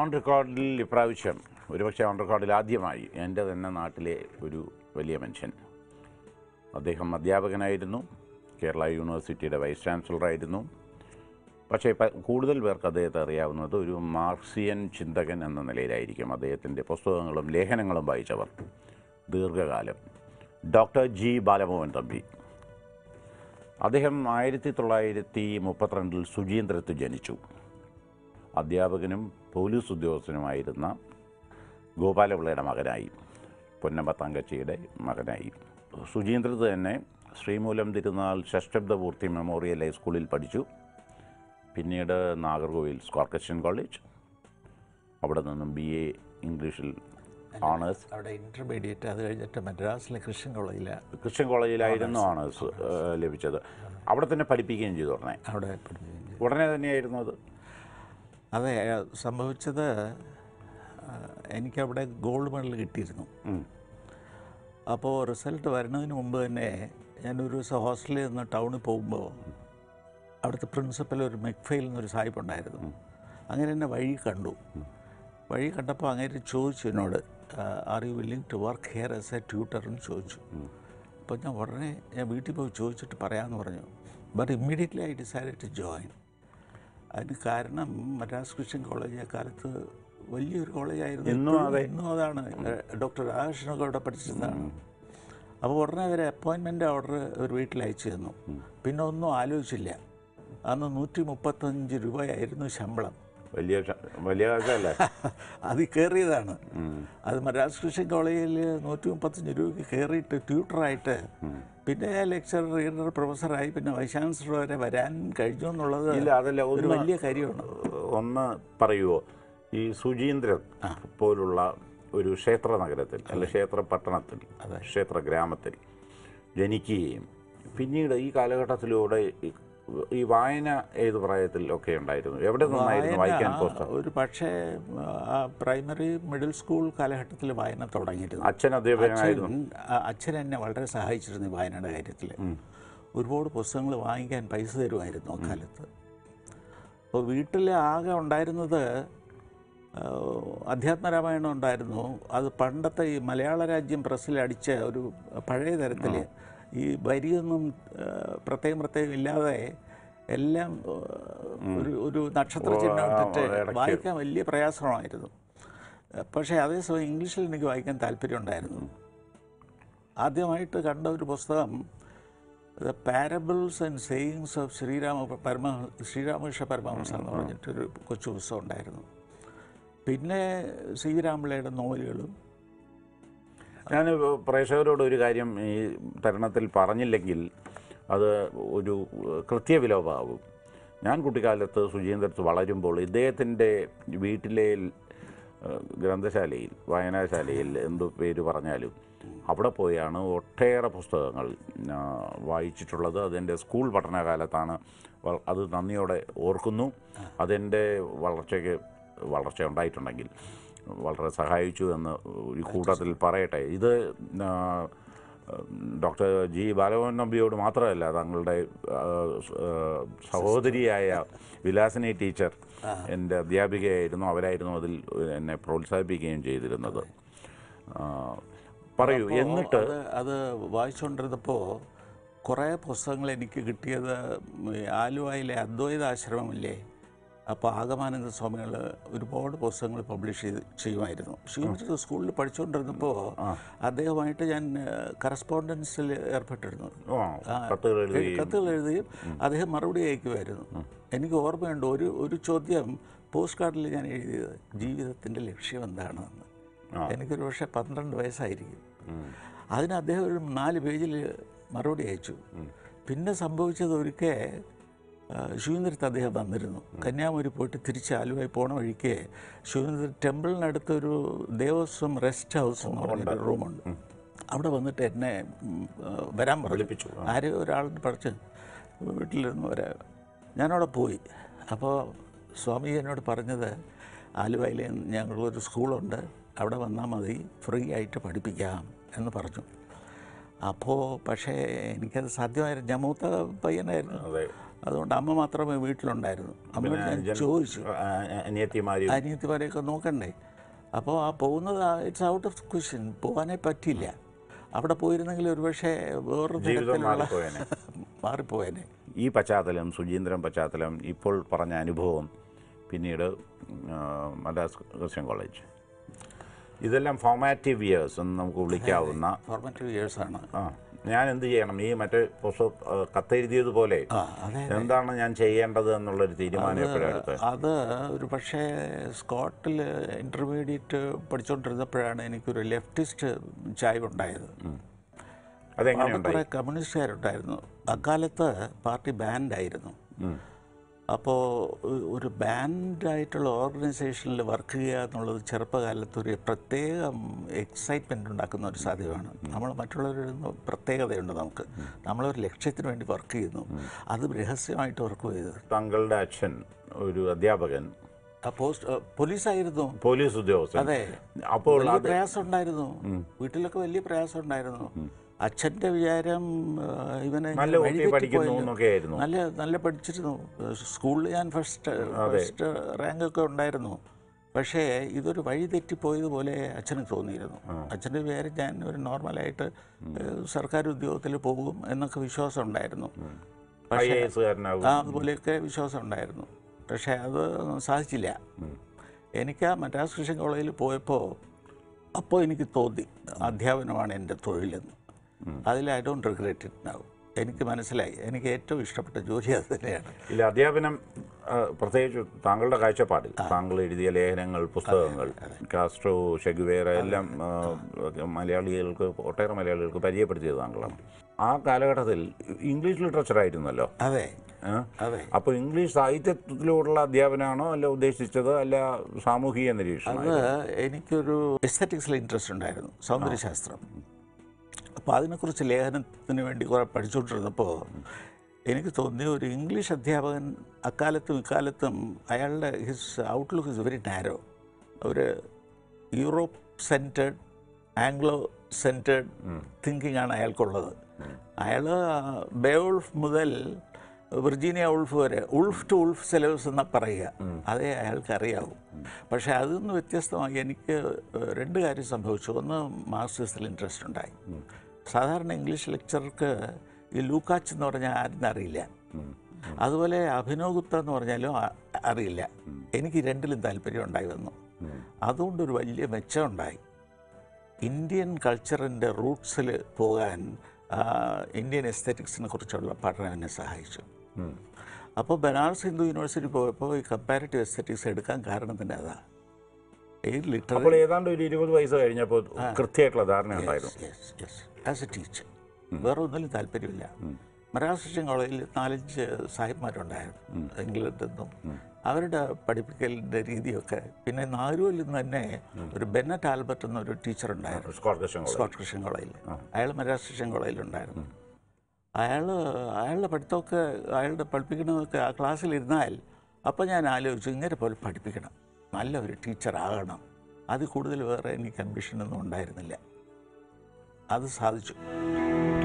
On റെക്കോർഡിൽ ഇപ്രാവശ്യം ഒരുപക്ഷെ on റെക്കോർഡിൽ ആദ്യമായി എൻ്റെ തന്നെ നാട്ടിലെ ഒരു വലിയ മനുഷ്യൻ അദ്ദേഹം അധ്യാപകനായിരുന്നു കേരള യൂണിവേഴ്സിറ്റിയുടെ വൈസ് ചാൻസലറായിരുന്നു പക്ഷേ പ- കൂടുതൽ പേർക്ക് അദ്ദേഹത്തെ അറിയാവുന്നത് ഒരു മാർക്സിയൻ ചിന്തകൻ എന്ന നിലയിലായിരിക്കും അദ്ദേഹത്തിൻ്റെ പുസ്തകങ്ങളും ലേഖനങ്ങളും വായിച്ചവർ ദീർഘകാലം ഡോക്ടർ ജി ബാലമോഹൻ തമ്പി അദ്ദേഹം ആയിരത്തി തൊള്ളായിരത്തി മുപ്പത്തിരണ്ടിൽ സുചീന്ദ്രത്ത് ജനിച്ചു അധ്യാപകനും പോലീസ് ഉദ്യോഗസ്ഥനുമായിരുന്ന ഗോപാലപിള്ളയുടെ മകനായി പൊന്നമ്മ തങ്കച്ചിയുടെ മകനായി സുചീന്ദ്രത്ത് തന്നെ ശ്രീമൂലം തിരുനാൾ ഷഷ്ടബ്ദപൂർത്തി മെമ്മോറിയൽ ഹൈസ്കൂളിൽ പഠിച്ചു പിന്നീട് നാഗർകോവിൽ സ്കോർ ക്രിസ്ത്യൻ കോളേജ് അവിടെ നിന്നും ബി എ ഇംഗ്ലീഷിൽ ഓണേഴ്സ് അവിടെ ഇൻ്റർമീഡിയറ്റ് അത് കഴിഞ്ഞിട്ട് മദ്രാസിലെ ക്രിസ്ത്യൻ കോളേജിൽ ക്രിസ്ത്യൻ കോളേജിലായിരുന്നു ഓണേഴ്സ് ഏഹ്, ലഭിച്ചത് അവിടെ തന്നെ പഠിപ്പിക്കുകയും ചെയ്തു ഉടനെ അവിടെ പഠിപ്പിക്കുകയും ചെയ്തു ഉടനെ തന്നെയായിരുന്നു അത് അതെ സംഭവിച്ചത് ആ, എനിക്കവിടെ ഗോൾഡ് മെഡൽ കിട്ടിയിരുന്നു ഉം. അപ്പോൾ റിസൾട്ട് വരുന്നതിന് മുമ്പ് തന്നെ ഞാനൊരു ദിവസം ഹോസ്റ്റലിൽ നിന്ന് ടൗണിൽ പോകുമ്പോൾ അവിടുത്തെ പ്രിൻസിപ്പൽ ഒരു മെക്ഫെയിൽ എന്നൊരു സാഹിബ് ഉണ്ടായിരുന്നു അങ്ങനെ എന്നെ വഴി കണ്ടു വഴി കണ്ടപ്പോൾ അങ്ങനെ ചോദിച്ചു എന്നോട് are you willing to work here as a tutor എന്ന് ചോദിച്ചു അപ്പോൾ ഞാൻ ഉടനെ ഞാൻ വീട്ടിൽ പോയി ചോദിച്ചിട്ട് പറയാമെന്ന് പറഞ്ഞു but immediately I decide to join അതിന് കാരണം മദ്രാസ് ക്രിസ്ത്യൻ കോളേജ് ആ കാലത്ത് വലിയൊരു കോളേജായിരുന്നു ഇന്നും ഇപ്പോഴും അതെ. ഇന്നും അതാണ് ഡോക്ടർ രാധാകൃഷ്ണനൊക്കെ അവിടെ പഠിച്ചതാണ് അപ്പോൾ ഉടനെ ഒരു അപ്പോയിൻമെൻ്റ് ഓർഡർ ഒരു വീട്ടിൽ അയച്ചു തന്നു പിന്നെ ഒന്നും ആലോചിച്ചില്ല അന്ന് നൂറ്റി മുപ്പത്തഞ്ച് രൂപയായിരുന്നു ശമ്പളം വലിയ ഷ- വലിയ കാശല്ലേ അത് കയറിയതാണ് അത് മദ്രാസ് ക്രിസ്ത്യൻ കോളേജിൽ നൂറ്റി മുപ്പത്തഞ്ച് രൂപയ്ക്ക് കയറിയിട്ട് ട്യൂട്ടറായിട്ട് പിന്നെ ലെക്ചർ റീഡർ പ്രൊഫസറായി പിന്നെ വൈസ് ചാൻസലർ വരെ വരാൻ കഴിഞ്ഞു എന്നുള്ളത് ഇല്ല അതല്ല ഒരു ഒന്ന് വലിയ കാര്യമാണ് ഒന്ന് പറയുമോ ഈ സുചീന്ദ്രൻ പോലുള്ള ഒരു ക്ഷേത്ര നഗരത്തിൽ അല്ല ക്ഷേത്ര പട്ടണത്തിൽ ക്ഷേത്ര ഗ്രാമത്തിൽ ജനിക്കുകയും പിന്നീട് ഈ കാലഘട്ടത്തിലൂടെ ഈ- ഈ വായന ഏത് പ്രായത്തിൽ ഒക്കെ ഉണ്ടായിരുന്നു എവിടെ നിന്നായിരുന്നു വായിക്കാൻ വായന പുസ്തകം ഒരു പക്ഷേ ആ പ്രൈമറി മിഡിൽ സ്കൂൾ കാലഘട്ടത്തിൽ വായന തുടങ്ങിയിരുന്നു അച്ഛൻ അധ്യാപകനായിരുന്നു അച്ഛൻ ആ- അച്ഛൻ എന്നെ വളരെ സഹായിച്ചിരുന്നു ഈ വായനയുടെ കാര്യത്തിൽ ഒരുപാട് പുസ്തകങ്ങൾ വാങ്ങിക്കാൻ പൈസ തരുമായിരുന്നു അക്കാലത്ത് അപ്പോൾ വീട്ടിൽ ആകെ ഉണ്ടായിരുന്നത് ആ, അധ്യാത്മരാമായണം ഉണ്ടായിരുന്നു അത് പണ്ടത്തെ ഈ മലയാള രാജ്യം പ്രസ്സിൽ അടിച്ച ഒരു പഴയ തരത്തിൽ ഈ വരിയൊന്നും ആ, പ്രത്യേകം പ്രത്യേകം ഇല്ലാതെ എല്ലാം ആ, ഒരു ഒരു നക്ഷത്ര ചിഹ്നം ഇട്ടിട്ട് ഇടയ്ക്ക്. വായിക്കാൻ വലിയ പ്രയാസമായിരുന്നു പക്ഷേ അതേസമയം ഇംഗ്ലീഷിൽ എനിക്ക് വായിക്കാൻ താല്പര്യമുണ്ടായിരുന്നു ആദ്യമായിട്ട് കണ്ട ഒരു പുസ്തകം the parables and sayings of Sri Rama Parama Sri Ramakrishna പരമഹംസ എന്ന് പറഞ്ഞിട്ടൊരു കൊച്ചു പുസ്തകം ഉണ്ടായിരുന്നു പിന്നെ സി വി രാമപിള്ളയുടെ നോവലുകളും ഞാൻ പ്രേക്ഷകരോട് ഒരു കാര്യം ഈ തരുണത്തിൽ പറഞ്ഞില്ലെങ്കിൽ അത് ഒരു കൃത്യവിലോപമാകും ഞാൻ കുട്ടിക്കാലത്ത് സുചീന്ദ്രത്ത് വളരുമ്പോൾ ഇദ്ദേഹത്തിൻ്റെ വീട്ടിലെ ഏഹ്, ഗ്രന്ഥശാലയിൽ വായനാശാലയിൽ എന്തു പേര് പറഞ്ഞാലും അവിടെ പോയാണ് ഒട്ടേറെ പുസ്തകങ്ങൾ ആ, വായിച്ചിട്ടുള്ളത് അതെൻ്റെ സ്കൂൾ പഠനകാലത്താണ് വ- അത് നന്ദിയോടെ ഓർക്കുന്നു അതെൻ്റെ വളർച്ചയ്ക്ക് വളർച്ച ഉണ്ടായിട്ടുണ്ടെങ്കിൽ വളരെ സഹായിച്ചു എന്ന് ഈ കൂട്ടത്തിൽ പറയട്ടെ ഇത് ആ, ഡോക്ടർ ജി ബാലഭവൻ നമ്പിയോട് മാത്രമല്ല തങ്ങളുടെ ആ, സ്- ആ, സഹോദരിയായ വിലാസിനി ടീച്ചർ എൻ്റെ അധ്യാപികയായിരുന്നു അവരായിരുന്നു അതിൽ എന്നെ പ്രോത്സാഹിപ്പിക്കുകയും ചെയ്തിരുന്നത് ആ, പറയൂ എന്നിട്ട് അത് അത് വായിച്ചുകൊണ്ടിരുന്നപ്പോൾ കുറേ പുസ്തകങ്ങൾ എനിക്ക് കിട്ടിയത് ഈ ആലുവയിലെ അദ്വൈത ആശ്രമമില്ലേ അപ്പോൾ ആഗമാനന്ദ സ്വാമികൾ ഒരുപാട് പുസ്തകങ്ങൾ പബ്ലിഷ് ചെയ്ത് ചെയ്യുമായിരുന്നു ശ്രീമതി സ്കൂളിൽ പഠിച്ചുകൊണ്ടിരുന്നപ്പോൾ അദ്ദേഹമായിട്ട് ഞാൻ കറസ്പോണ്ടൻസിൽ ഏർപ്പെട്ടിരുന്നു ആ, കത്തുകൾ എഴുതി കത്തുകൾ എഴുതുകയും അദ്ദേഹം മറുപടി അയക്കുമായിരുന്നു എനിക്ക് ഓർമ്മയുണ്ട് ഒരു ഒരു ചോദ്യം പോസ്റ്റ് കാർഡിൽ ഞാൻ എഴുതിയത് ജീവിതത്തിൻ്റെ ലക്ഷ്യം എന്താണെന്ന് എനിക്കൊരു പക്ഷേ പന്ത്രണ്ട് വയസ്സായിരിക്കും അതിന് അദ്ദേഹം ഒരു നാല് പേജിൽ മറുപടി അയച്ചു പിന്നെ സംഭവിച്ചത് ഒരിക്കൽ ശിവന്ദ്രത്ത് അദ്ദേഹം വന്നിരുന്നു കന്യാകുമാരി പോയിട്ട് തിരിച്ച് ആലുവായി പോണ വഴിക്ക് ശിവന്ദ്ര ടെമ്പിളിനടുത്ത് ഒരു ദേവസ്വം റെസ്റ്റ് ഹൗസ് എന്ന് പറഞ്ഞൊരു റൂമുണ്ട് അവിടെ വന്നിട്ട് എന്നെ ഉം, ആ, വരാൻ വിളിപ്പിച്ചു. പറഞ്ഞു ആരും ഒരാളിന് പഠിച്ച് വീട്ടിലിരുന്ന് വരാൻ ഞാനവിടെ പോയി അപ്പോൾ സ്വാമി എന്നോട് പറഞ്ഞത് ആലുവയിൽ ഞങ്ങളൊരു സ്കൂളുണ്ട് അവിടെ വന്നാൽ മതി ഫ്രീ ആയിട്ട് പഠിപ്പിക്കാം എന്ന് പറഞ്ഞു അപ്പോൾ പക്ഷേ എനിക്കത് സാധ്യമായിരുന്നു ഞാൻ മൂത്ത പയ്യനായിരുന്നു അതെ അതുകൊണ്ട് അമ്മ മാത്രമേ വീട്ടിലുണ്ടായിരുന്നു അമ്മയോട് ഞാൻ ചോദിച്ചു ആ, അനിയത്തിമാരും അനിയത്തിമാരെയൊക്കെ നോക്കണ്ടേ അപ്പോൾ ആ പോകുന്നത് ഇറ്റ്സ് ഔട്ട് ഓഫ് ക്വസ്റ്റ്യൻ പോകാനേ പറ്റില്ല അവിടെ പോയിരുന്നെങ്കിൽ ഒരുപക്ഷെ വേറൊരു ജീവിതം തരത്തിലുള്ള മാറിപ്പോയേനെ. മാറിപ്പോയേനെ ഈ പശ്ചാത്തലം സുചീന്ദ്രൻ പശ്ചാത്തലം ഇപ്പോൾ പറഞ്ഞ അനുഭവം പിന്നീട് ആ, മദ്രാസ് ക്രിസ്ത്യൻ കോളേജ് ഇതെല്ലാം ഫോമാറ്റീവ് ഇയേഴ്സ് എന്ന് നമുക്ക് വിളിക്കാവുന്ന ഫോർമാറ്റീവ് ഇയേഴ്സാണ് ആ ഞാൻ എന്ത് ചെയ്യണം ഈ മറ്റേ പുസ്തകം ആ, കത്തെഴുതിയതുപോലെ ആ അതെ എന്താണ് ഞാൻ ചെയ്യേണ്ടത് എന്നുള്ളൊരു തീരുമാനം എപ്പോഴാണ് എടുത്തത് അത് ഒരു പക്ഷേ സ്കോട്ടിൽ ഇൻ്റർമീഡിയറ്റ് പഠിച്ചുകൊണ്ടിരുന്നപ്പോഴാണ് എനിക്കൊരു ലെഫ്റ്റിസ്റ്റ് ചായ്വ് ഉണ്ടായത് അവിടെ അതെങ്ങനെയുണ്ടായി കുറേ കമ്മ്യൂണിസ്റ്റുകാരുണ്ടായിരുന്നു അക്കാലത്ത് പാർട്ടി ബാൻഡായിരുന്നു അപ്പോൾ ഒരു ബാൻഡായിട്ടുള്ള ഓർഗനൈസേഷനിൽ വർക്ക് ചെയ്യുക എന്നുള്ളത് ചെറുപ്പകാലത്ത് ഒരു പ്രത്യേക എക്സൈറ്റ്മെൻ്റ് ഉണ്ടാക്കുന്ന ഒരു സാധ്യതയാണ് നമ്മൾ മറ്റുള്ളവരിൽ നിന്ന് പ്രത്യേകതയുണ്ട് നമുക്ക് നമ്മളൊരു ലക്ഷ്യത്തിന് വേണ്ടി വർക്ക് ചെയ്യുന്നു അത് രഹസ്യമായിട്ട് വർക്ക് ചെയ്തത് താങ്കളുടെ അച്ഛൻ ഒരു അധ്യാപകൻ ആ പോസ്റ്റ് പോലീസായിരുന്നു പോലീസ് ഉദ്യോഗസ്ഥൻ അതെ അപ്പോൾ വലിയ അത് പ്രയാസം ഉണ്ടായിരുന്നു വീട്ടിലൊക്കെ വലിയ പ്രയാസം ഉണ്ടായിരുന്നു അച്ഛൻ്റെ വിചാരം ആ, ഇവനെ നല്ല വഴി കുട്ടി പഠിക്കുന്നു തെറ്റിപ്പോയല്ലോ. എന്നൊക്കെ ആയിരുന്നു നല്ല നല്ല പഠിച്ചിരുന്നു സ്കൂളിൽ ഞാൻ ഫസ്റ്റ് ഫസ്റ്റ് റാങ്കൊക്കെ ഉണ്ടായിരുന്നു പക്ഷേ ഇതൊരു വഴി തെറ്റിപ്പോയതുപോലെ അച്ഛന് തോന്നിയിരുന്നു അച്ഛൻ്റെ വിചാരം ഞാൻ ഒരു നോർമലായിട്ട് ഏഹ്, സർക്കാർ ഉദ്യോഗത്തിൽ പോകും എന്നൊക്കെ വിശ്വാസം ഉണ്ടായിരുന്നു ഐ എ എസുകാരനാകും ആ അതുപോലെയൊക്കെ വിശ്വാസം ഉണ്ടായിരുന്നു പക്ഷേ അത് സാധിച്ചില്ല എനിക്ക് ആ മദ്രാസ് ക്രിസ്ത്യൻ കോളേജിൽ പോയപ്പോൾ അപ്പോൾ എനിക്ക് തോന്നി അധ്യാപനമാണ് എൻ്റെ തൊഴിലെന്ന് അതിൽ I don't regret it now എനിക്ക് മനസ്സിലായി എനിക്ക് ഏറ്റവും ഇഷ്ടപ്പെട്ട ജോലി അത് തന്നെയാണ് ഇല്ല അധ്യാപനം ആ, പ്രത്യേകിച്ച് താങ്കളുടെ കാഴ്ചപ്പാടിൽ താങ്കൾ എഴുതിയ ലേഖനങ്ങൾ പുസ്തകങ്ങൾ കാസ്ട്രോ ഷെഗുവേര എല്ലാം ആ, മലയാളികൾക്ക് ഒട്ടേറെ മലയാളികൾക്ക് പരിചയപ്പെടുത്തിയത് താങ്കളാണ് ആ കാലഘട്ടത്തിൽ ഇംഗ്ലീഷ് ലിറ്ററേച്ചർ ആയിരുന്നല്ലോ അതെ ഏ? അതെ അപ്പോൾ ഇംഗ്ലീഷ് സാഹിത്യത്തിലൂടെയുള്ള അധ്യാപനമാണോ അല്ല ഉദ്ദേശിച്ചത് അല്ല സാമൂഹിക നിരീക്ഷണം അത് എനിക്കൊരു എസ്തറ്റിക്സിൽ ഇൻട്രസ്റ്റ് ഉണ്ടായിരുന്നു സൗന്ദര്യശാസ്ത്രം അപ്പോൾ അതിനെക്കുറിച്ച് ലേഖനത്തിന് വേണ്ടി കുറേ പഠിച്ചുകൊണ്ടിരുന്നപ്പോൾ എനിക്ക് തോന്നി ഒരു ഇംഗ്ലീഷ് അധ്യാപകൻ അക്കാലത്തും ഇക്കാലത്തും അയാളുടെ his outlook is very narrow ഒരു Europe centred Anglo centred thinking ആണ് അയാൾക്കുള്ളത് അയാൾ ബേവുൾഫ് മുതൽ വിർജീനിയ ഉൾഫ് വരെ ഉൾഫ് ടു ഉൾഫ് സിലബസ് എന്നാ പറയുക അതേ അയാൾക്ക് അറിയാവൂ പക്ഷേ അതിൽ നിന്ന് വ്യത്യസ്തമായി എനിക്ക് രണ്ട് കാര്യം സംഭവിച്ചു ഒന്ന് മാർക്സിസത്തിൽ ഇൻട്രസ്റ്റ് ഉണ്ടായി സാധാരണ ഇംഗ്ലീഷ് ലെക്ചർക്ക് ഈ ലൂക്കാച്ച് എന്ന് പറഞ്ഞാൽ ആരും അറിയില്ല അതുപോലെ അഭിനവ് ഗുപ്ത എന്ന് പറഞ്ഞാലും അ- അറിയില്ല എനിക്ക് രണ്ടിലും താല്പര്യം ഉണ്ടായി വന്നു അതുകൊണ്ടൊരു വലിയ മെച്ചമുണ്ടായി ഇന്ത്യൻ കൾച്ചറിൻ്റെ റൂട്ട്സിൽ പോകാൻ ആ, ഇന്ത്യൻ എസ്തറ്റിക്സിനെ കുറിച്ചുള്ള പഠനം എന്നെ സഹായിച്ചു അപ്പോൾ ബനാറസ് ഹിന്ദു യൂണിവേഴ്സിറ്റി പോയപ്പോൾ ഈ കമ്പാരിറ്റീവ് എസ്തറ്റിക്സ് എടുക്കാൻ കാരണം തന്നെ അതാ ഈ ലിറ്റററി അപ്പോൾ ഏതാണ്ട് ഒരു ഇരുപത് വയസ്സ് കഴിഞ്ഞപ്പോൾ കൃത്യമായിട്ടുള്ള ധാരണ ഉണ്ടായിരുന്നു yes yes as a teacher വേറെ ഒന്നിലും താല്പര്യമില്ല മദ്രാസ് ക്രിസ്ത്യൻ കോളേജിൽ നാലഞ്ച് സാഹിബ്മാരുണ്ടായിരുന്നു ഇംഗ്ലണ്ടിൽ നിന്നും അവരുടെ പഠിപ്പിക്കലിൻ്റെ രീതിയൊക്കെ പിന്നെ നാരൂരിൽ നിന്ന് തന്നെ ഒരു ബെന്നറ്റ് ആൽബർട്ട് എന്നൊരു ടീച്ചർ ഉണ്ടായിരുന്നു Scott Christian college. Scott Christian കോളേജിൽ അയാൾ മദ്രാസ് ക്രിസ്ത്യൻ കോളേജിലുണ്ടായിരുന്നു അയാൾ അയാളുടെ പഠിത്തമൊക്കെ അയാളുടെ പഠിപ്പിക്കണമൊക്കെ ആ ക്ലാസ്സിലിരുന്നാൽ അപ്പോൾ ഞാൻ ആലോചിച്ചു ഇങ്ങനെ പോലെ പഠിപ്പിക്കണം നല്ല ഒരു ടീച്ചർ ആകണം അത് കൂടുതൽ വേറെ എനിക്ക് അംബിഷനൊന്നും ഉണ്ടായിരുന്നില്ല അത് സാധിച്ചു